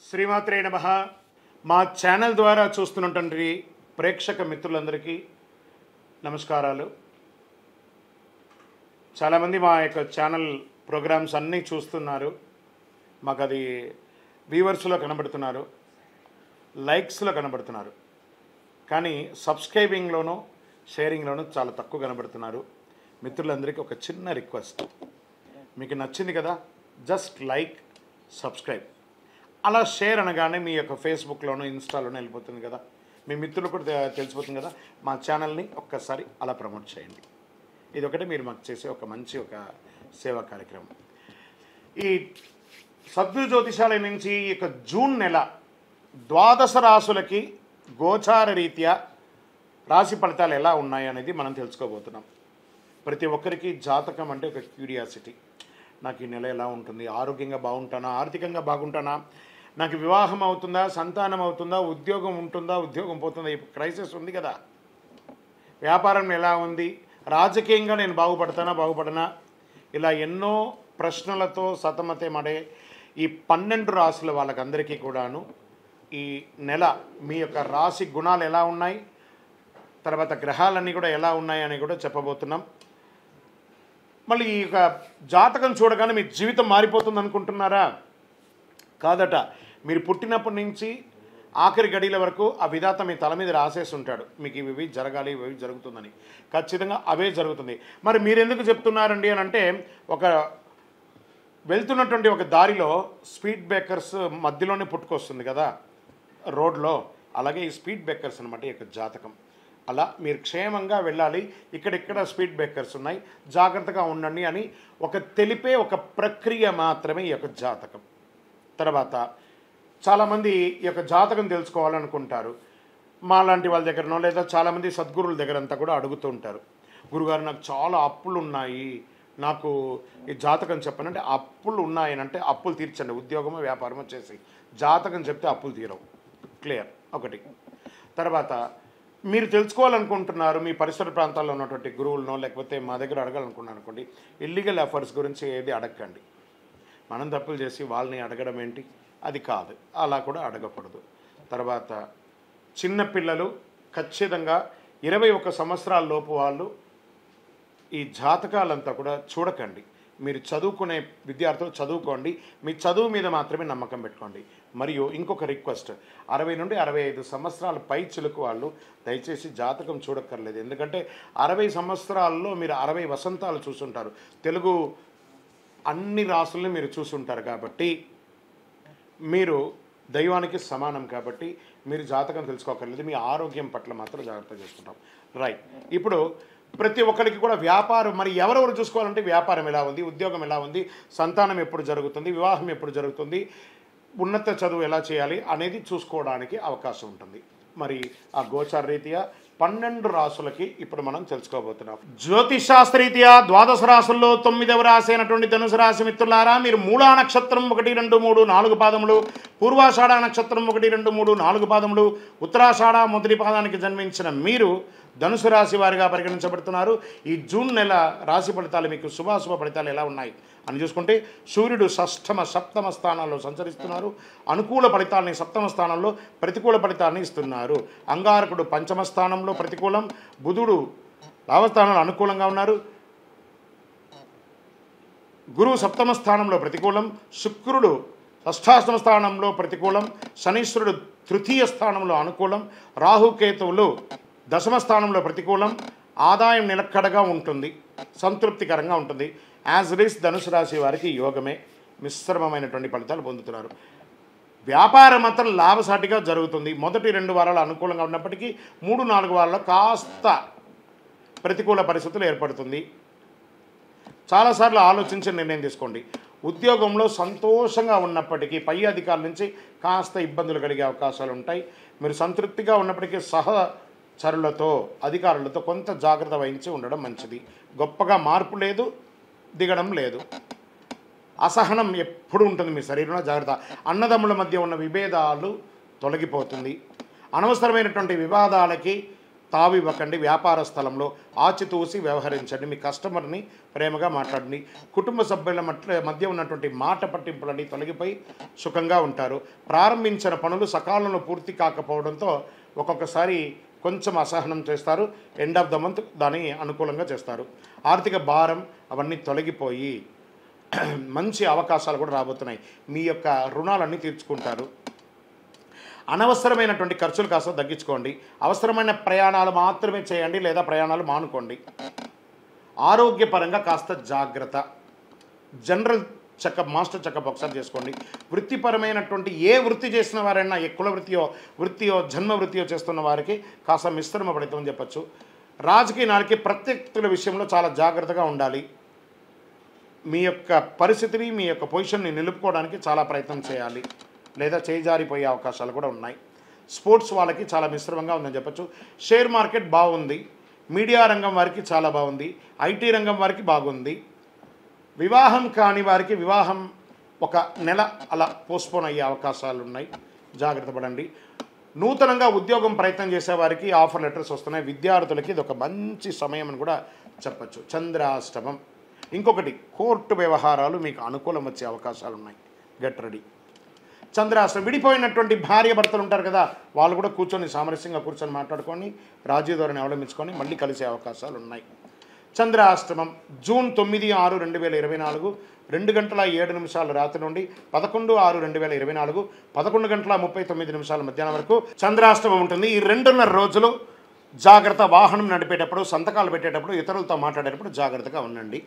శ్రీమాత్రే నమ మా ఛానల్ ద్వారా చూస్తున్నటువంటి ప్రేక్షక మిత్రులందరికీ నమస్కారాలు చాలామంది మా యొక్క ఛానల్ ప్రోగ్రామ్స్ అన్నీ చూస్తున్నారు మాకు అది వ్యూవర్స్లో కనబడుతున్నారు లైక్స్లో కనబడుతున్నారు కానీ సబ్స్క్రైబింగ్లోనూ షేరింగ్లోనూ చాలా తక్కువ కనబడుతున్నారు మిత్రులందరికీ ఒక చిన్న రిక్వెస్ట్ మీకు నచ్చింది కదా జస్ట్ లైక్ సబ్స్క్రైబ్ అలా షేర్ అనగానే మీ యొక్క ఫేస్బుక్లోనూ ఇన్స్టాలోనూ వెళ్ళిపోతుంది కదా మీ మిత్రులు కూడా తె- తెలిసిపోతుంది కదా మా ఛానల్ని ఒక్కసారి అలా ప్రమోట్ చేయండి ఇది ఒకటి మీరు మాకు చేసే ఒక మంచి ఒక సేవా కార్యక్రమం ఈ సద్గురు జ్యోతిషాలయం నుంచి ఈ యొక్క జూన్ నెల ద్వాదశ రాసులకి గోచార రీత్యా రాశి ఫలితాలు ఎలా ఉన్నాయి అనేది మనం తెలుసుకోబోతున్నాం ప్రతి ఒక్కరికి జాతకం అంటే ఒక క్యూరియాసిటీ నాకు ఈ నెల ఎలా ఉంటుంది ఆరోగ్యంగా బాగుంటానా ఆర్థికంగా బాగుంటానా నాకు వివాహం అవుతుందా సంతానం అవుతుందా ఉద్యోగం ఉంటుందా ఉద్యోగం పోతుందా ఈ క్రైసిస్ ఉంది కదా వ్యాపారం ఎలా ఉంది రాజకీయంగా నేను బాగుపడతానా బాగుపడనా ఇలా ఎన్నో ప్రశ్నలతో సతమతమడే ఈ పన్నెండు రాసుల వాళ్ళకందరికీ కూడాను ఈ నెల మీ యొక్క రాశి గుణాలు ఎలా ఉన్నాయి తర్వాత గ్రహాలన్నీ కూడా ఎలా ఉన్నాయి అని కూడా చెప్పబోతున్నాం మళ్ళీ ఈ యొక్క జాతకం చూడగానే మీ జీవితం మారిపోతుంది అనుకుంటున్నారా కాదట మీరు పుట్టినప్పటి నుంచి ఆఖరి గడిల వరకు ఆ విధాత మీ తల మీద రాసేసి ఉంటాడు మీకు ఇవి ఇవి జరగాలి ఇవి ఇవి జరుగుతుందని ఖచ్చితంగా అవే జరుగుతుంది మరి మీరు ఎందుకు చెప్తున్నారండి అని అంటే ఒక వెళ్తున్నటువంటి ఒక దారిలో స్పీడ్ బ్రేకర్స్ మధ్యలోనే పుట్టుకొస్తుంది కదా రోడ్లో అలాగే ఈ స్పీడ్ బ్రేకర్స్ అనమాట ఈ యొక్క జాతకం అలా మీరు క్షేమంగా వెళ్ళాలి ఇక్కడిక్కడ స్పీడ్ బ్రేకర్స్ ఉన్నాయి జాగ్రత్తగా ఉండండి అని ఒక తెలిపే ఒక ప్రక్రియ మాత్రమే ఈ యొక్క జాతకం తర్వాత చాలామంది ఈ యొక్క జాతకం తెలుసుకోవాలనుకుంటారు మా లాంటి వాళ్ళ దగ్గరనో లేదా చాలామంది సద్గురుల దగ్గర అంతా కూడా అడుగుతూ ఉంటారు గురుగారు నాకు చాలా అప్పులు ఉన్నాయి నాకు ఈ జాతకం చెప్పనంటే అప్పులు ఉన్నాయని అంటే అప్పులు తీర్చండి ఉద్యోగమో వ్యాపారమో చేసి జాతకం చెప్తే అప్పులు తీరవు క్లియర్ ఒకటి తర్వాత మీరు తెలుసుకోవాలనుకుంటున్నారు మీ పరిసర ప్రాంతాల్లో ఉన్నటువంటి గురువులనో లేకపోతే మా దగ్గర అడగాలనుకున్నాను అనుకోండి ఇల్లీగల్ ఎఫర్ట్స్ గురించి ఏది అడగండి మనం తప్పులు చేసి వాళ్ళని అడగడం ఏంటి అది కాదు అలా కూడా అడగకూడదు తర్వాత చిన్నపిల్లలు ఖచ్చితంగా ఇరవై ఒక సంవత్సరాల లోపు వాళ్ళు ఈ జాతకాలంతా కూడా చూడకండి మీరు చదువుకునే విద్యార్థులు చదువుకోండి మీ చదువు మీద మాత్రమే నమ్మకం పెట్టుకోండి మరియు ఇంకొక రిక్వెస్ట్ అరవై నుండి అరవై ఐదు సంవత్సరాల పై చిలుకు వాళ్ళు దయచేసి జాతకం చూడక్కర్లేదు ఎందుకంటే అరవై సంవత్సరాల్లో మీరు అరవై వసంతాలు చూసుంటారు తెలుగు అన్ని రాసుల్ని మీరు చూసుంటారు కాబట్టి మీరు దైవానికి సమానం కాబట్టి మీరు జాతకం తెలుసుకోకర్లేదు మీ ఆరోగ్యం పట్ల మాత్రం జాగ్రత్త చేసుకుంటాం రైట్ ఇప్పుడు ప్రతి ఒక్కరికి కూడా వ్యాపారం మరి ఎవరెవరు చూసుకోవాలంటే వ్యాపారం ఎలా ఉంది ఉద్యోగం ఎలా ఉంది సంతానం ఎప్పుడు జరుగుతుంది వివాహం ఎప్పుడు జరుగుతుంది ఉన్నత చదువు ఎలా చేయాలి అనేది చూసుకోవడానికి అవకాశం ఉంటుంది మరి ఆ గోచార రీత్యా పన్నెండు రాసులకి ఇప్పుడు మనం తెలుసుకోబోతున్నాం జ్యోతిషాస్త్రరీత్యా ద్వాదశ రాసుల్లో తొమ్మిదవ రాశి అయినటువంటి ధనుసు రాశి మిత్రులారా మీరు మూలా నక్షత్రం ఒకటి రెండు మూడు నాలుగు పాదములు పూర్వాషాఢ నక్షత్రం ఒకటి రెండు మూడు నాలుగు పాదములు ఉత్తరాషాఢ మొదటి పాదానికి జన్మించిన మీరు ధనుసు రాశి వారిగా పరిగణించబడుతున్నారు ఈ జూన్ నెల రాశి ఫలితాలు మీకు శుభాశుభ ఫలితాలు ఎలా ఉన్నాయి అని చూసుకుంటే సూర్యుడు షష్టమ సప్తమ స్థానాల్లో సంచరిస్తున్నారు అనుకూల ఫలితాలని సప్తమ స్థానంలో ప్రతికూల ఫలితాన్ని ఇస్తున్నారు అంగారకుడు పంచమ స్థానంలో ప్రతికూలం బుధుడు లాభస్థానంలో అనుకూలంగా ఉన్నారు గురువు సప్తమ స్థానంలో ప్రతికూలం శుక్రుడు షష్టాష్టమ స్థానంలో ప్రతికూలం శనీశ్వరుడు తృతీయ స్థానంలో అనుకూలం రాహుకేతువులు దశమ స్థానంలో ప్రతికూలం ఆదాయం నిలక్కడగా ఉంటుంది సంతృప్తికరంగా ఉంటుంది యాజ్ రిస్ ధనుసు రాశి వారికి యోగమే మిశ్రమమైనటువంటి ఫలితాలు పొందుతున్నారు వ్యాపారం మాత్రం లాభసాటిగా జరుగుతుంది మొదటి రెండు వారాలు అనుకూలంగా ఉన్నప్పటికీ మూడు నాలుగు వారాల్లో కాస్త ప్రతికూల పరిస్థితులు ఏర్పడుతుంది చాలాసార్లు ఆలోచించి నిర్ణయం తీసుకోండి ఉద్యోగంలో సంతోషంగా ఉన్నప్పటికీ పై అధికారుల నుంచి కాస్త ఇబ్బందులు కలిగే అవకాశాలు ఉంటాయి మీరు సంతృప్తిగా ఉన్నప్పటికీ సహచరులతో అధికారులతో కొంత జాగ్రత్త వహించి ఉండడం మంచిది గొప్పగా మార్పు లేదు దిగడం లేదు అసహనం ఎప్పుడు ఉంటుంది మీ శరీరంలో జాగ్రత్త అన్నదమ్ముల మధ్య ఉన్న విభేదాలు తొలగిపోతుంది అనవసరమైనటువంటి వివాదాలకి తావి ఇవ్వకండి వ్యాపార స్థలంలో ఆచితూసి వ్యవహరించండి మీ కస్టమర్ని ప్రేమగా మాట్లాడండి కుటుంబ సభ్యుల మట్ల మధ్య ఉన్నటువంటి మాట పట్టింపులన్నీ తొలగిపోయి సుఖంగా ఉంటారు ప్రారంభించిన పనులు సకాలంలో పూర్తి కాకపోవడంతో ఒక్కొక్కసారి కొంచెం అసహనం చేస్తారు ఎండ్ ఆఫ్ ద మంత్ దాన్ని అనుకూలంగా చేస్తారు ఆర్థిక భారం అవన్నీ తొలగిపోయి మంచి అవకాశాలు కూడా రాబోతున్నాయి మీ యొక్క రుణాలన్నీ తీర్చుకుంటారు అనవసరమైనటువంటి ఖర్చులు కాస్త తగ్గించుకోండి అవసరమైన ప్రయాణాలు మాత్రమే చేయండి లేదా ప్రయాణాలు మానుకోండి ఆరోగ్యపరంగా కాస్త జాగ్రత్త జనరల్ చెకప్ మాస్టర్ చెకప్ ఒకసారి చేసుకోండి వృత్తిపరమైనటువంటి ఏ వృత్తి చేసిన వారైనా ఏ కుల వృత్తియో వృత్తియో జన్మ వృత్తియో చేస్తున్న వారికి కాస్త మిశ్రమ ఫలితం అని చెప్పచ్చు రాజకీయ నాయకి ప్రత్యర్థుల విషయంలో చాలా జాగ్రత్తగా ఉండాలి మీ యొక్క పరిస్థితిని మీ యొక్క పొజిషన్ని నిలుపుకోవడానికి చాలా ప్రయత్నం చేయాలి లేదా చేజారిపోయే అవకాశాలు కూడా ఉన్నాయి స్పోర్ట్స్ వాళ్ళకి చాలా మిశ్రమంగా ఉందని చెప్పచ్చు షేర్ మార్కెట్ బాగుంది మీడియా రంగం వారికి చాలా బాగుంది ఐటీ రంగం వారికి బాగుంది వివాహం కాని వారికి వివాహం ఒక నెల అలా పోస్ట్పోన్ అయ్యే అవకాశాలు ఉన్నాయి జాగ్రత్త పడండి నూతనంగా ఉద్యోగం ప్రయత్నం చేసే వారికి ఆఫర్ లెటర్స్ వస్తున్నాయి విద్యార్థులకి ఇది ఒక మంచి సమయం అని కూడా చెప్పచ్చు చంద్రాష్టమం ఇంకొకటి కోర్టు వ్యవహారాలు మీకు అనుకూలం వచ్చే అవకాశాలు ఉన్నాయి గెట్ రెడీ చంద్రాష్టం విడిపోయినటువంటి భార్య భర్తలు ఉంటారు కదా వాళ్ళు కూడా కూర్చొని సామరస్యంగా కూర్చొని మాట్లాడుకొని రాజీ ధోరణి అవలంబించుకొని మళ్ళీ కలిసే అవకాశాలు ఉన్నాయి చంద్రాష్టమం జూన్ తొమ్మిది ఆరు రెండు వేల ఇరవై నాలుగు రెండు గంటల ఏడు నిమిషాల రాత్రి నుండి పదకొండు ఆరు రెండు వేల ఇరవై నాలుగు పదకొండు గంటల ముప్పై తొమ్మిది నిమిషాల మధ్యాహ్నం వరకు చంద్రాష్టమం ఉంటుంది ఈ రెండున్నర రోజులు జాగ్రత్త వాహనం నడిపేటప్పుడు సంతకాలు పెట్టేటప్పుడు ఇతరులతో మాట్లాడేటప్పుడు జాగ్రత్తగా ఉండండి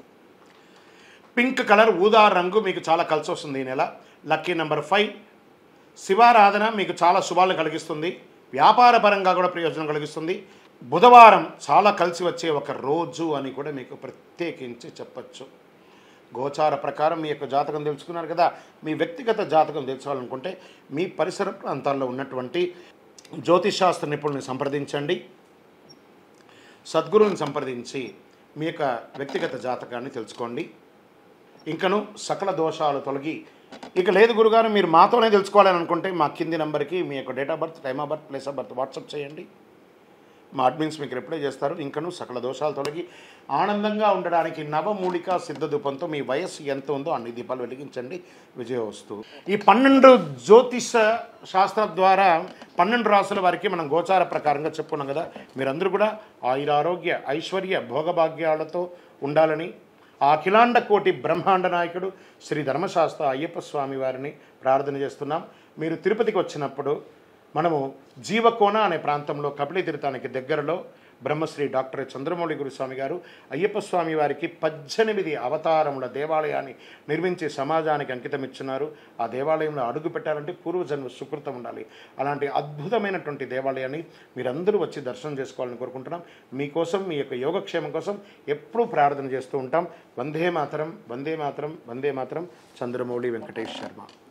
పింక్ కలర్ ఊదా రంగు మీకు చాలా కలిసి వస్తుంది ఈ నెల లక్కీ నెంబర్ ఫైవ్ శివారాధన మీకు చాలా శుభాలను కలిగిస్తుంది వ్యాపార పరంగా కూడా ప్రయోజనం కలిగిస్తుంది బుధవారం చాలా కలిసి వచ్చే ఒక రోజు అని కూడా మీకు ప్రత్యేకించి చెప్పచ్చు గోచార ప్రకారం మీ యొక్క జాతకం తెలుసుకున్నారు కదా మీ వ్యక్తిగత జాతకం తెలుసుకోవాలనుకుంటే మీ పరిసర ప్రాంతాల్లో ఉన్నటువంటి జ్యోతిషాస్త్ర నిపుణుల్ని సంప్రదించండి సద్గురువుని సంప్రదించి మీ యొక్క వ్యక్తిగత జాతకాన్ని తెలుసుకోండి ఇంకను సకల దోషాలు తొలగి ఇక లేదు గురుగారు మీరు మాతోనే తెలుసుకోవాలని అనుకుంటే మా కింది నెంబర్కి మీ యొక్క date of birth time of birth place of birth WhatsApp చేయండి మా అడ్మిన్స్ మీకు రిప్లై చేస్తారు ఇంకను సకల దోషాలు తొలగి ఆనందంగా ఉండడానికి నవమూలిక సిద్ధ ధూపంతో మీ వయస్సు ఎంత ఉందో అన్ని దీపాలు వెలిగించండి విజయవస్తు ఈ పన్నెండు జ్యోతిష శాస్త్రం ద్వారా పన్నెండు రాసుల వారికి మనం గోచార ప్రకారంగా చెప్పుకున్నాం కదా మీరందరూ కూడా ఆయురారోగ్య ఐశ్వర్య భోగభాగ్యాలతో ఉండాలని ఆ అఖిలాండ కోటి బ్రహ్మాండ నాయకుడు శ్రీ ధర్మశాస్త్ర అయ్యప్ప స్వామి వారిని ప్రార్థన చేస్తున్నాం మీరు తిరుపతికి వచ్చినప్పుడు మనము జీవకోన అనే ప్రాంతంలో కపిలి తీర్థానికి దగ్గరలో బ్రహ్మశ్రీ డాక్టర్ చంద్రమౌళి గురుస్వామి గారు అయ్యప్ప స్వామి వారికి పద్దెనిమిది అవతారముల దేవాలయాన్ని నిర్మించి సమాజానికి అంకితం ఇచ్చున్నారు ఆ దేవాలయంలో అడుగు పెట్టాలంటే పూర్వజన్మ సుకృతం ఉండాలి అలాంటి అద్భుతమైనటువంటి దేవాలయాన్ని మీరందరూ వచ్చి దర్శనం చేసుకోవాలని కోరుకుంటున్నాం మీకోసం మీ యొక్క యోగక్షేమం కోసం ఎప్పుడూ ప్రార్థన చేస్తూ ఉంటాం వందే మాతరం వందే మాతరం వందే మాతరం చంద్రమౌళి వెంకటేష్ శర్మ